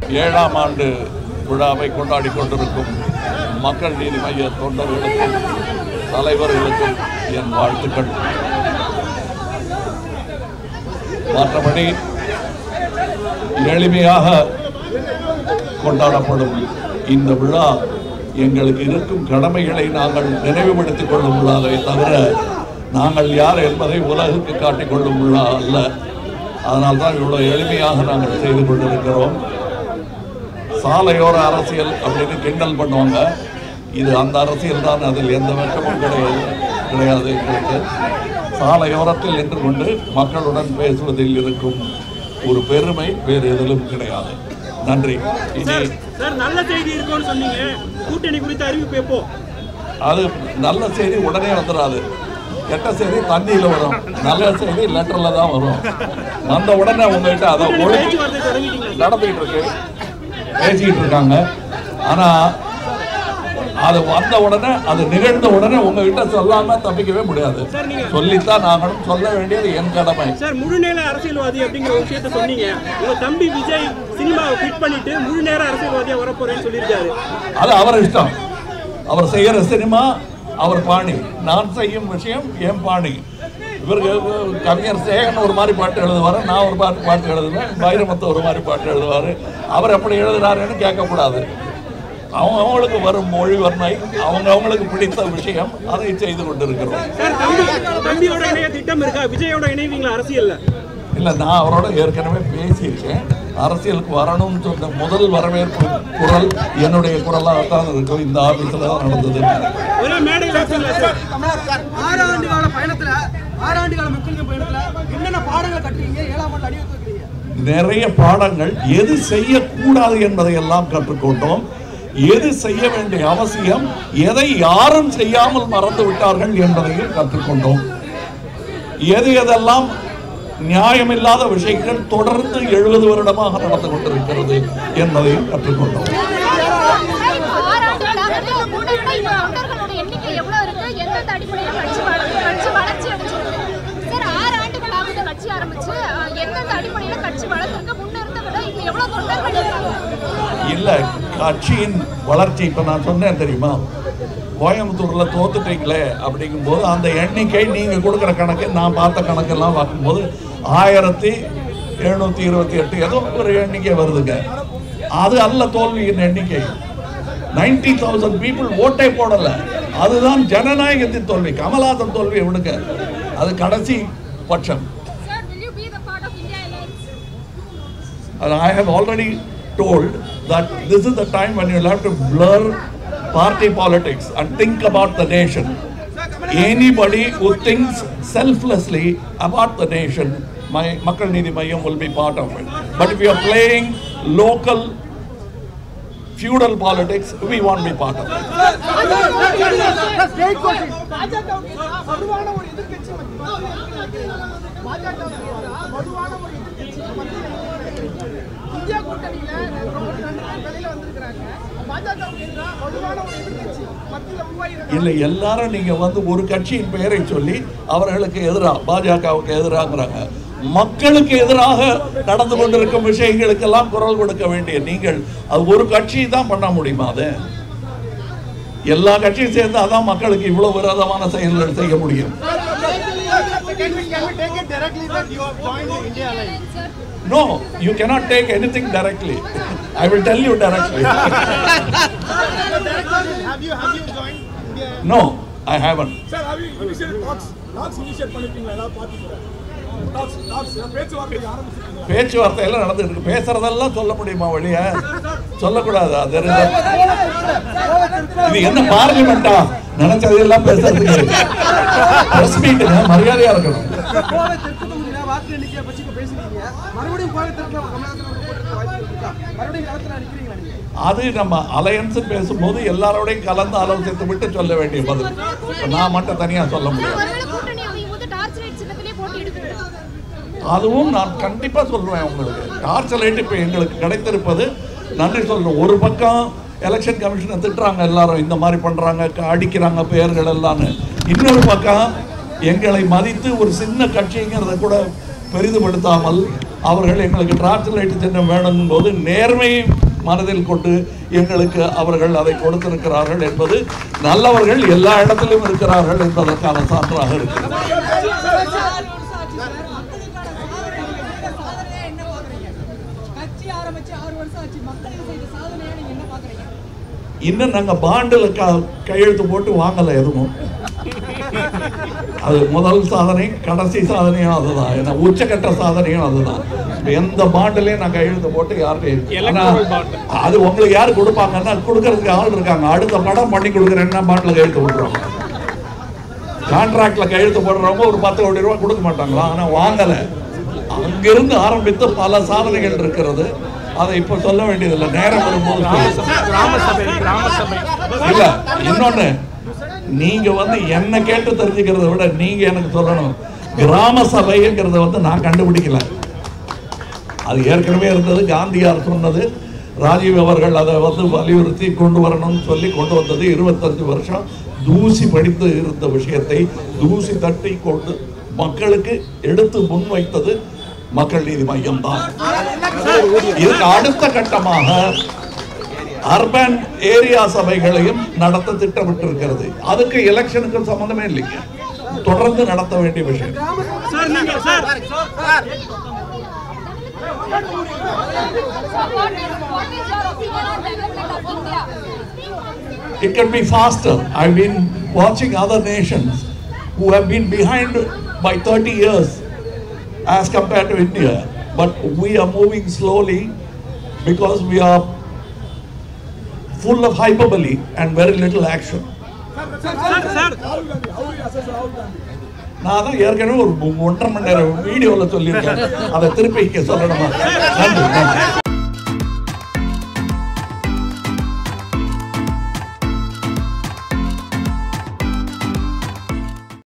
ஏழாம் ஆண்டு விழாவை கொண்டாடி கொண்டிருக்கும் மக்கள் நீதி மைய தொண்டர்களுக்கும் தலைவர்களுக்கும் என் வாழ்த்துக்கள் மற்றபடி எளிமையாக கொண்டாடப்படும் இந்த விழா எங்களுக்கு இருக்கும் கடமைகளை நாங்கள் நினைவுபடுத்திக் கொள்ளும் விழாவை தவிர நாங்கள் யார் என்பதை உலகுக்கு காட்டிக் கொள்ளும் விழா அல்ல அதனால்தான் இவ்வளோ எளிமையாக நாங்கள் செய்து கொண்டிருக்கிறோம் சாலையோர அரசியல் அப்படின்னு கிண்டல் பண்ணுவாங்க இது அந்த அரசியல் தான் அதில் எந்த வெட்கமும் கிடையாது கிடையாது எங்களுக்கு சாலையோரத்தில் நின்று கொண்டு மக்களுடன் பேசுவதில் இருக்கும் ஒரு பெருமை வேறு எதிலும் கிடையாது நன்றி இனி சார் நல்ல செய்தி இருக்கும்னு சொன்னீங்க கூட்டணி குறித்த அறிவிப்பு எப்போ அது நல்ல செய்தி உடனே வந்துடாது கெட்ட செய்தி தண்ணியில் வரும் நல்ல செய்தி லெட்டரில் தான் வரும் வந்த உடனே உங்ககிட்ட அதை கூட்டணி ஒழுங்கு பேச்சுவார்த்தை தொடங்கிட்டீங்களா நடந்துகிட்டு இருக்கு பேசிக்கிட்டு இருக்காங்க ஆனா அது வந்த உடனே அது நிகழ்ந்த உடனே உங்ககிட்ட சொல்லாம தப்பிக்கவே முடியாது சார், நீங்க- சொல்லித்தான் நாங்களும் சொல்ல வேண்டியது என் கடமை சார் முழுநேர அரசியல்வாதி அப்படிங்கிற ஒரு விஷயத்த சொன்னீங்க உங்க தம்பி விஜய் சினிமாவை ஃபிட் பண்ணிட்டு முழு நேர அரசியல்வாதியா வரப்போறேன்னு சொல்லியிருக்காரு அது அவர் இஷ்டம் அவர் செய்யற சினிமா அவர் பாணி நான் செய்யும் விஷயம் என் பாணி இவருக்கு கவிஞர் சேகன் ஒரு மாதிரி பாட்டு எழுதுவார் நான் ஒரு பாட்டு பாட்டு எழுதுவேன் வைரமுத்து ஒரு மாதிரி பாட்டு எழுதுவார் அவர் எப்படி எழுதுறாருன்னு கேட்கக்கூடாது அவங்க அவங்களுக்கு வரும் மொழி வர்ணை அவங்க அவங்களுக்கு பிடித்த விஷயம் அதை செய்து கொண்டிருக்கிறோம் சார் தம்பி தம்பியோட இணைய திட்டம் இருக்கா விஜயோட இணைவீங்களா அரசியல்ல இல்லை நான் அவரோட ஏற்கனவே பேசியிருக்கேன் அரசியலுக்கு வரணும்னு சொன்ன முதல் வரவேற்பு குரல் என்னுடைய குரலாக தான் இருக்கும் இந்த ஆபீஸில் தான் நடந்தது ஒரே மேடையில் வச்சுங்களா சார் ஆறு ஆண்டு கால பயணத்துல ஆறு ஆண்டு கால மக்கள் நீதி பயணத்துல என்னென்ன பாடங்களை கட்டுறீங்க ஏழாம் ஆண்டு அடி வைக்கிறீங்க நிறைய பாடங்கள் எது செய்யக்கூடாது என்பதை எல்லாம் கற்றுக்கொண்டோம் எது செய்ய வேண்டிய அவசியம் எதை யாரும் செய்யாமல் மறந்து விட்டார்கள் என்பதையும் கற்றுக்கொண்டோம் எது எதெல்லாம் நியாயமில்லாத விஷயங்கள் தொடர்ந்து எழுபது வருடமாக நடந்து கொண்டிருக்கிறது என்பதையும் கற்றுக்கொண்டோம் தொண்டர்களோட எண்ணிக்கை எவ்வளவு இருக்கு எந்தெந்த அடிப்படையில் கட்சி வளர்ச்சி கட்சி வளர்ச்சி அடைஞ்சிருக்கு சார் ஆறு ஆண்டுகள் ஆகுது கட்சி ஆரம்பிச்சு அஹ், எந்தெந்த அடிப்படையில் கட்சி வளர்ந்துருக்கு முன்ன இருந்த விட இப்ப எவ்வளவு தொண்டர்கள் இருக்காங்க இல்ல கட்சியின் வளர்ச்சி இப்ப நான் சொன்னேன் தெரியுமா கோயம்புத்தூர்ல தோத்துட்டீங்களே அப்படிங்கும்போது அந்த எண்ணிக்கை நீங்க கொடுக்குற கணக்கு நான் பார்த்த கணக்கெல்லாம் பார்க்கும்போது ஆயிரத்தி எழுநூத்தி இருபத்தி எட்டு ஏதோ ஒரு எண்ணிக்கை வருதுங்க அது அல்ல தோல்வியின் எண்ணிக்கை நைன்டி தௌசண்ட் பீப்புள் ஓட்டே போடல அதுதான் ஜனநாயகத்தின் தோல்வி கமலஹாசன் தோல்வி விடுங்க அது கடைசி பட்சம் sir will you be the part of India Alliance And I have already told that this is the time when you'll have to blur party politics and think about the nation. Anybody who thinks selflessly about the nation, my Makkal Nidhi Mayam will be part of it. But if you're playing local feudal politics, we won't be part of it. State coalition பாஜகவுக்கு எதிராக வலுவான ஒரு எதிர்க்கட்சி பாஜகவுக்கு எதிராக வலுவான ஒரு எதிர்க்கட்சி மத்தியில் இந்தியா கூட்டணியில ரொம்ப ரெண்டு பேர் வெளியில வந்திருக்கிறாங்க பாஜகவுக்கு எதிராக வலுவான ஒரு எதிர்க்கட்சி மத்தியில் உருவாகி இல்லை எல்லாரும் நீங்க வந்து ஒரு கட்சியின் பெயரை சொல்லி அவர்களுக்கு எதிராக பாஜகவுக்கு எதிராங்கிறாங்க மக்களுக்கு எதிராக நடந்து கொண்டிருக்கும் விஷயங்களுக்கெல்லாம் குரல் கொடுக்க வேண்டிய நீங்கள் அது ஒரு கட்சி தான் பண்ண முடியுமா அது எல்லா கட்சியும் சேர்ந்து அதான் மக்களுக்கு இவ்வளவு விரோதமான செயல்கள் செய்ய முடியும் no you cannot take anything directly I will tell you directly Have you have you joined India? no i haven't sir have you initiated talks talks initiate பண்ணிருக்கீங்களா ஏதாவது பார்ட்டி கூட talks talks பேச்சுவார்த்தை ஆரம்பிச்சிருக்கீங்களா பேச்சுவார்த்தையெல்லாம் நடந்துட்டு இருக்கு பேசுறதெல்லாம் சொல்ல முடியுமா வழிய சொல்லக்கூடாது அது இது என்ன பார்லிமெண்டா நினைச்சதெல்லாம் பேசுறதுக்கு பிரஸ் மீட்டுங்க மரியாதையா இருக்கணும் கோவை தெற்கு தொகுதியில வாக்கு எண்ணிக்கையை பற்றி இப்ப பேசுறீங்க மறுபடியும் கோவை தெற்குல கமலஹாசன் அவர்கள் போட்டிருக்க வாய்ப்பு இருக்கா மறுபடியும் களத்துல நிக்கிறீங்களா நீங்க அது நம்ம அலையன்ஸ் பேசும்போது எல்லாரோடையும் கலந்து ஆலோசித்து விட்டு சொல்ல வேண்டிய பதில் இப்ப நான் மட்டும் தனியா சொல்ல முடியாது ஒருவேளை கூட்டணி அமையும் போது டார்ச் லைட் சின்னத்திலே போட்டி எடுத்துக்கிட்டு அதுவும் நான் கண்டிப்பா சொல்லுவேன் உங்களுக்கு டார்ச் லைட் இப்போ எங்களுக்கு கிடைத்திருப்பது நன்றி சொல்றேன் ஒரு பக்கம் எலெக்ஷன் கமிஷனை திட்டுறாங்க எல்லாரும் இந்த மாதிரி பண்றாங்க க- அடிக்கிறாங்க பெயர்கள் எல்லாம்னு இன்னொரு பக்கம் எங்களை மதித்து ஒரு சின்ன கட்சிங்கிறத கூட பெரிதுபடுத்தாமல் அவர்கள் எங்களுக்கு டிரான்ஸ்லேட் சின்னம் வேணும் போது நேர்மையை மனதில் கொண்டு எங்களுக்கு அவர்கள் அதை கொடுத்திருக்கிறார்கள் என்பது நல்லவர்கள் எல்லா இடத்திலும் இருக்கிறார்கள் என்பதற்கான சான்றாக இருக்கிறது கட்சி ஆரம்பிச்சு ஆறு வருஷம் ஆச்சு மக்களுக்கு செய்த சாதனையா நீங்க என்ன பாக்குறீங்க இன்னும் நாங்க பாண்டில் க கையெழுத்து போட்டு வாங்கலை எதுவும் அது முதல் சாதனை கடைசி சாதனையும் அதுதான் ஏன்னா உச்சக்கட்ட சாதனையும் அதுதான் இப்ப எந்த பாண்டிலையும் நான் கையெழுத்து போட்டு யார்கிட்டையும் ஆனா, அது உங்களுக்கு யார் கொடுப்பாங்கன்னா கொடுக்கறதுக்கு ஆள் இருக்காங்க அடுத்த படம் பண்ணி கொடுக்குறேன்னா பாண்டில் கையெழுத்து போட்டுருவாங்க கான்ட்ராக்ட்ல கையெழுத்து போடுறவங்க ஒரு பத்து கோடி ரூபாய் கொடுக்க மாட்டாங்களா ஆனா வாங்கல அங்கிருந்து ஆரம்பித்து பல சாதனைகள் இருக்கிறது அதை இப்ப சொல்ல வேண்டியதில்லை நேரம் வரும்போது சொல்லுவோம். கிராம சபை கிராம சபை இல்ல இன்னொன்னு நீங்க வந்து என்ன கேட்டு தெரிஞ்சுக்கிறத விட நீங்க எனக்கு சொல்லணும் கிராம சபைங்கிறத வந்து நான் கண்டுபிடிக்கல அது ஏற்கனவே இருந்தது காந்தியார் சொன்னது ராஜீவ் அவர்கள் அதை வந்து வலியுறுத்தி கொண்டு வரணும்னு சொல்லி கொண்டு வந்தது இருபத்தஞ்சு வருஷம் தூசி படித்து இருந்த விஷயத்தை தூசி தட்டி கொண்டு மக்களுக்கு எடுத்து முன்வைத்தது மக்கள் நீதி மையம் தான் இதுக்கு அடுத்த கட்டமாக அர்பன் ஏரியா சபைகளையும் நடத்த திட்டமிட்டிருக்கிறது அதுக்கு எலெக்ஷனுக்கு சம்பந்தமே இல்லைங்க தொடர்ந்து நடத்த வேண்டிய விஷயம் சார் நீங்க sir What is, what is your opinion on development of India? It can be faster. I've been watching other nations who have been behind by 30 years as compared to India. But we are moving slowly because we are full of hyperbole and very little action. Sir sir ராகுல் Gandhi how will you assess ராகுல் காந்தி நான் தான் ஏற்கனவே ஒரு ஒன்றரை மணி நேரம் வீடியோவில் சொல்லியிருக்கேன் அதை திருப்பி இங்கே சொல்லணுமா நன்றி நன்றி